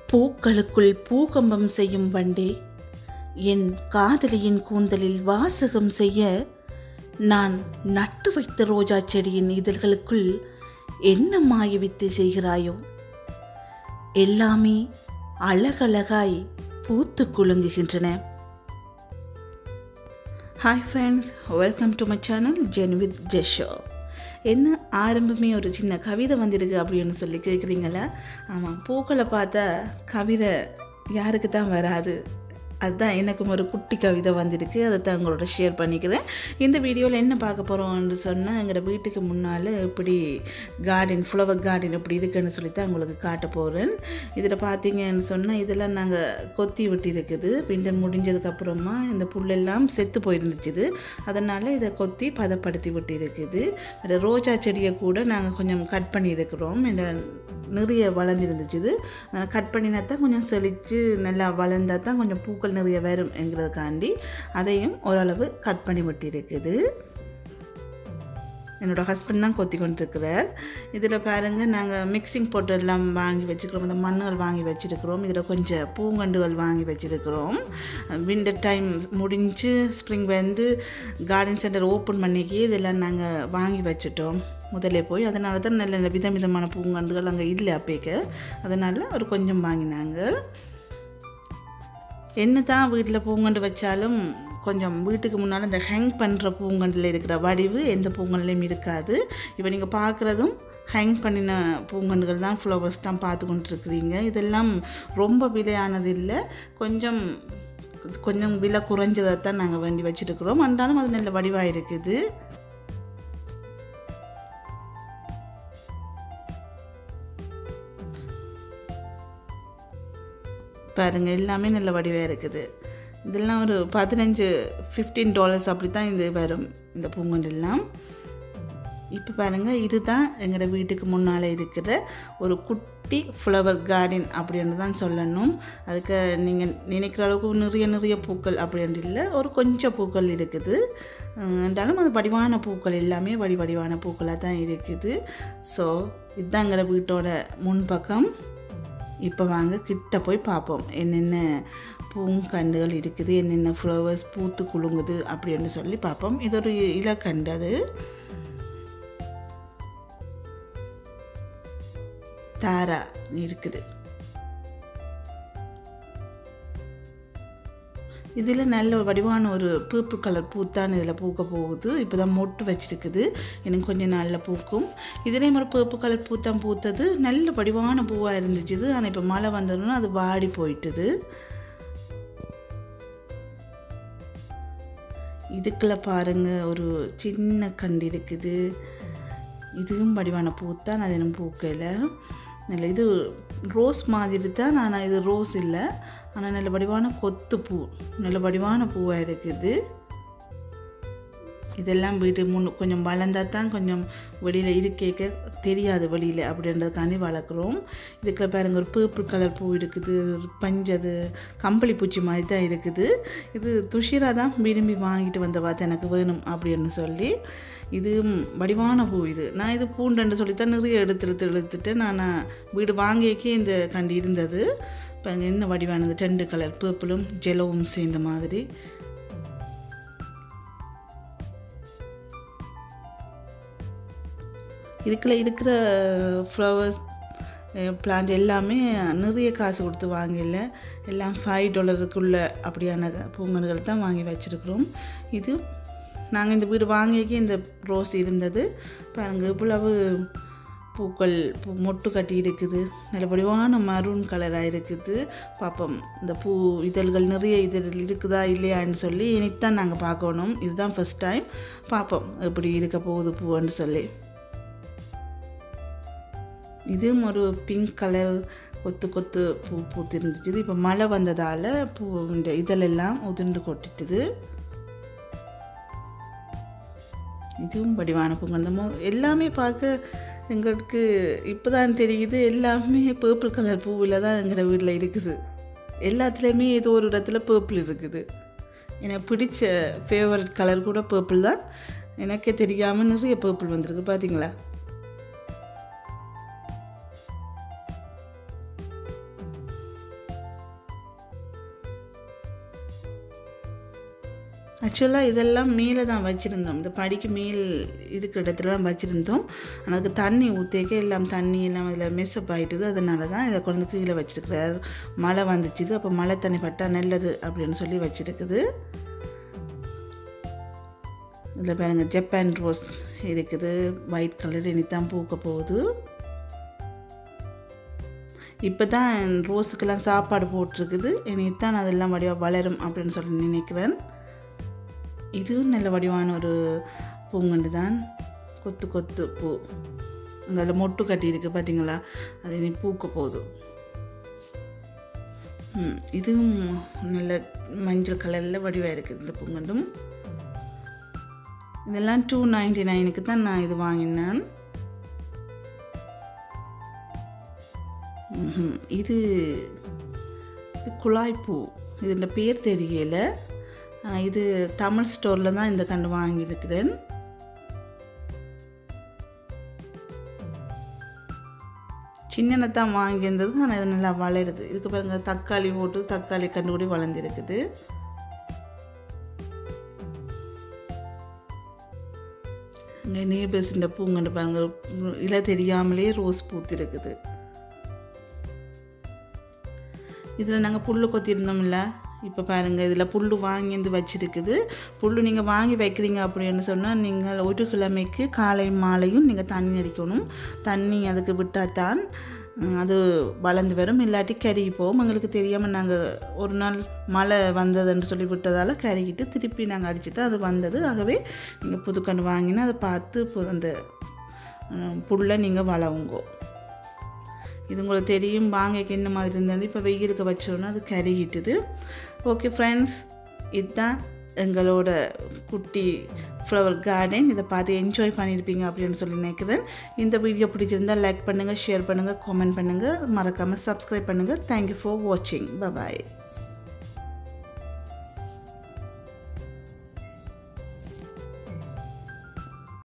பூக்களுக்குள் பூகம்பம் செய்யும் வண்டே என் காதலியின் கூந்தலில் வாசகம் செய்ய நான் நட்டு வைத்த ரோஜா செடியின் இதழ்களுக்குள் என்ன மாயவித்தை செய்கிறாயோ எல்லாமே அழகழகாய் பூத்து குலுங்குகின்றன hi friends welcome to my channel Zen with ஜெஷோ என்ன ஆரம்பமே ஒரு சின்ன கவிதை வந்திருக்கு அப்படின்னு சொல்லி கேட்குறீங்களா ஆமாம் பூக்களை பார்த்தா கவிதை யாருக்கு தான் வராது அதுதான் எனக்கும் ஒரு குட்டி கவிதை வந்திருக்கு அதை தான் உங்களோட ஷேர் பண்ணிக்கிறேன் இந்த வீடியோவில் என்ன பார்க்க போகிறோம்னு சொன்னால் எங்களோட வீட்டுக்கு முன்னால் எப்படி கார்டன் ஃப்ளவர் கார்டன் எப்படி இருக்குன்னு சொல்லி தான் உங்களுக்கு காட்ட போகிறேன் இதில் பார்த்தீங்கன்னு சொன்னால் இதெல்லாம் நாங்கள் கொத்தி விட்டு இருக்குது பிண்டன் முடிஞ்சதுக்கப்புறமா இந்த புல்லெல்லாம் செத்து போயிருந்துச்சுது அதனால் இதை கொத்தி பதப்படுத்தி விட்டு இருக்குது அது ரோஜா செடியை கூட நாங்கள் கொஞ்சம் கட் பண்ணியிருக்கிறோம் இந்த நிறைய வளர்ந்துருந்துச்சுது கட் பண்ணினா தான் கொஞ்சம் செழித்து நல்லா வளர்ந்தால் தான் கொஞ்சம் பூக்கள் நிறைய வரும் என்கிறதுக்காண்டி அதையும் ஓரளவு கட் பண்ணி விட்டு இருக்குது என்னோடய ஹஸ்பண்ட் தான் கொத்தி கொண்டிருக்கிறார் இதில் பாருங்கள் நாங்கள் மிக்சிங் போட்டு எல்லாம் வாங்கி வச்சுக்கிறோம் இந்த மண்ணுகள் வாங்கி வச்சுருக்கிறோம் இதில் கொஞ்சம் பூங்கண்டுகள் வாங்கி வச்சுருக்கிறோம் விண்டர் டைம் முடிஞ்சு ஸ்ப்ரிங் வந்து கார்டன் சென்டர் ஓப்பன் பண்ணிக்கி இதெல்லாம் நாங்கள் வாங்கி வச்சுட்டோம் முதலே போய் அதனால தான் நல்ல நல்ல விதவிதமான பூங்கண்டுகள் அங்கே இல்லை அப்பேக்க அதனால் ஒரு கொஞ்சம் வாங்கினாங்க என்ன தான் வீட்டில் பூங்கண்டு வச்சாலும் கொஞ்சம் வீட்டுக்கு முன்னால் இந்த ஹேங் பண்ணுற பூங்கண்டில் இருக்கிற வடிவு எந்த பூங்கண்டுலையும் இருக்காது இப்போ நீங்கள் பார்க்குறதும் ஹேங் பண்ணின பூங்கண்டுகள் தான் ஃப்ளவர்ஸ் தான் பார்த்து கொண்டுருக்குறீங்க இதெல்லாம் ரொம்ப விலையானது இல்லை கொஞ்சம் கொஞ்சம் விலை குறைஞ்சதை தான் நாங்கள் வேண்டி வச்சுருக்குறோம் அன்றாலும் அது நல்ல வடிவாக இருக்குது பாருங்கள் எல்லாமே நல்ல வடிவாக இருக்குது இதெல்லாம் ஒரு பதினஞ்சு ஃபிஃப்டீன் டாலர்ஸ் அப்படி தான் இது வரும் இந்த பூங்கொண்டெல்லாம் இப்போ பாருங்கள் இதுதான் எங்களோட வீட்டுக்கு முன்னால் இருக்கிற ஒரு குட்டி ஃப்ளவர் கார்டன் அப்படின்னு தான் சொல்லணும் அதுக்கு நீங்கள் நினைக்கிற அளவுக்கு நிறைய நிறைய பூக்கள் அப்படின்ட்டு இல்லை ஒரு கொஞ்சம் பூக்கள் இருக்குது என்றாலும் அது வடிவான பூக்கள் எல்லாமே வடி வடிவான பூக்களாக தான் இருக்குது ஸோ இதுதான் எங்களோட வீட்டோட முன்பக்கம் இப்போ வாங்க கிட்ட போய் பார்ப்போம் என்னென்ன பூங்கண்டுகள் இருக்குது என்னென்ன ஃப்ளவர்ஸ் பூத்து குலுங்குது அப்படின்னு சொல்லி பார்ப்போம் இது ஒரு இலக்கண்டு அது தாரா இருக்குது இதில் நல்ல ஒரு வடிவான ஒரு பர்பிள் கலர் பூத்தான் இதில் பூக்க போகுது இப்போ தான் மொட்டு வச்சுருக்குது எனக்கு கொஞ்சம் நாளில் பூக்கும் இதுலேயும் ஒரு பர்பிள் கலர் பூத்தான் பூத்தது நல்ல வடிவான பூவாக இருந்துச்சு ஆனால் இப்போ மழை வந்ததுன்னா அது வாடி போயிட்டுது இதுக்குள்ள பாருங்கள் ஒரு சின்ன கண்டு இருக்குது இதுவும் வடிவான பூத்தான் அது எனக்கு பூக்கலை நல்ல இது ரோஸ் மாதிரி தான் ஆனால் இது ரோஸ் இல்லை ஆனால் நல்ல வடிவான கொத்து பூ நல்ல வடிவான பூவாக இருக்குது இதெல்லாம் வீட்டு முன் கொஞ்சம் வளர்ந்தால் தான் கொஞ்சம் வெளியில் இருக்கேக்க தெரியாது வெளியில் அப்படின்றதுக்காண்டி வளர்க்குறோம் இதுக்குள்ள பாருங்கள் ஒரு பர்பிள் கலர் பூ இருக்குது ஒரு பஞ்சது கம்பளி பூச்சி மாதிரி தான் இருக்குது இது துஷிரா தான் விரும்பி வாங்கிட்டு வந்த பார்த்து எனக்கு வேணும் அப்படின்னு சொல்லி இது வடிவான பூ இது நான் இது பூண்டுன்னு சொல்லித்தான் நிறைய எடுத்து எடுத்து எடுத்துட்டு நான் வீடு வாங்கிக்கே இந்த கண்டு இருந்தது இப்போ என்ன வடிவானது ரெண்டு கலர் பர்பிளும் ஜெலவும் சேர்ந்த மாதிரி இதுக்குள்ள இருக்கிற ஃப்ளவர்ஸ் பிளான்ட் எல்லாமே நிறைய காசு கொடுத்து வாங்கல எல்லாம் ஃபைவ் டாலருக்குள்ள அப்படியான பூங்கன்கள் தான் வாங்கி வச்சுருக்குறோம் இது நாங்கள் இந்த வீடு வாங்கிக்கே இந்த ரோஸ் இருந்தது பாருங்கள் இவ்வளவு பூக்கள் பூ மொட்டு கட்டி இருக்குது நல்ல வடிவான மரூன் கலராக இருக்குது பார்ப்போம் இந்த பூ இதழ்கள் நிறைய இதழ் இருக்குதா இல்லையான்னு சொல்லி இனித்தான் நாங்கள் பார்க்கணும் இதுதான் ஃபஸ்ட் டைம் பார்ப்போம் எப்படி இருக்க போகுது பூன்னு சொல்லி இதுவும் ஒரு பிங்க் கலர் கொத்து கொத்து பூ பூத்திருந்துச்சு இப்போ மழை வந்ததால் பூ இந்த இதழெல்லாம் உதிர்ந்து கொட்டிட்டுது இதுவும் வடிவான பூங்கந்தமோ எல்லாமே பார்க்க எங்களுக்கு இப்போ தான் தெரியுது எல்லாமே பர்பிள் கலர் பூவில் தான் எங்களோட வீட்டில் இருக்குது எல்லாத்துலேயுமே ஏதோ ஒரு இடத்துல பர்பிள் இருக்குது எனக்கு பிடிச்ச ஃபேவரட் கலர் கூட பர்பிள் தான் எனக்கே தெரியாமல் நிறைய பர்பிள் வந்திருக்கு பார்த்தீங்களா ஆக்சுவலாக இதெல்லாம் மேலே தான் வச்சுருந்தோம் இந்த படிக்கு மேல் இருக்கிற இடத்துல தான் வச்சுருந்தோம் எனக்கு தண்ணி ஊற்றிக்க எல்லாம் தண்ணி எல்லாம் இதில் மெஸ்அப் ஆகிட்டுது அதனால தான் இதை கொண்டு கீழே வச்சுருக்கிறார் மழை வந்துச்சுது அப்போ மழை தண்ணி பட்டால் நல்லது அப்படின்னு சொல்லி வச்சுருக்குது இதில் பாருங்க ஜப்பான் ரோஸ் இருக்குது ஒயிட் கலர் இனித்தான் பூக்க போகுது இப்போ தான் ரோஸுக்கெல்லாம் சாப்பாடு போட்டிருக்குது இனித்தான் அதெல்லாம் வடிவாக வளரும் அப்படின்னு சொல்லி நினைக்கிறேன் இதுவும் நல்ல வடிவான ஒரு பூங்கண்டு தான் கொத்து கொத்து பூ அதில் மொட்டு கட்டி இருக்குது பார்த்தீங்களா அது இனி பூக்க போகுது ம், இதுவும் நல்ல மஞ்சள் கலரில் வடிவாக இருக்குது இந்த பூங்கண்டும் இதெல்லாம் டூ நைன்டி நைனுக்கு தான் நான் இது வாங்கினேன் ம்ஹும். இது இது குழாய்ப்பூ இதோட பேர் தெரியல ஆ, இது தமிழ் ஸ்டோரில் தான் இந்த கண்டு வாங்கியிருக்கிறேன் சின்னனை தான் வாங்கியிருந்தது ஆனால் இது நல்லா வளருது இதுக்கு பாருங்க தக்காளி போட்டு தக்காளி கண்டு கூட வளர்ந்துருக்குது இங்கே நேபர்ஸ் இந்த பூங்கண்டு பாருங்க இலை தெரியாமலே ரோஸ் பூத்திருக்குது இதில் நாங்கள் புல் கொத்திருந்தோம்ல இப்போ பாருங்கள் இதில் புல் வாங்கி வந்து வச்சுருக்குது புல் நீங்கள் வாங்கி வைக்கிறீங்க அப்படின்னு சொன்னால் நீங்கள் ஒரு கிழமைக்கு காலை மாலையும் நீங்கள் தண்ணி அடிக்கணும் தண்ணி அதுக்கு விட்டால் தான் உம், அது வளர்ந்து வரும் இல்லாட்டி கருகி போகும் எங்களுக்கு தெரியாமல் நாங்கள் ஒரு நாள் மழை வந்ததுன்னு சொல்லி விட்டதால் கருகிட்டு திருப்பி நாங்கள் அடிச்சுட்டு அது வந்தது ஆகவே நீங்கள் புதுக்கன்று வாங்கினா அதை பார்த்து பு- அந்த உம், புல்லை நீங்கள் வளவுங்கோ இது உங்களுக்கு தெரியும் வாங்கைக்கு என்ன மாதிரி இருந்தாலும் இப்போ வெயிலுக்கு வச்சோன்னா அது கருகிட்டுது ஓகே ஃப்ரெண்ட்ஸ் இதுதான் எங்களோட குட்டி ஃப்ளவர் கார்டன் இதை பார்த்து என்ஜாய் பண்ணியிருப்பீங்க அப்படின்னு சொல்லி நினைக்கிறேன் இந்த வீடியோ பிடிச்சிருந்தால் லைக் பண்ணுங்கள் ஷேர் பண்ணுங்கள் காமெண்ட் பண்ணுங்கள் மறக்காமல் சப்ஸ்கிரைப் பண்ணுங்கள் தேங்க்யூ ஃபார் வாட்சிங் பபாய்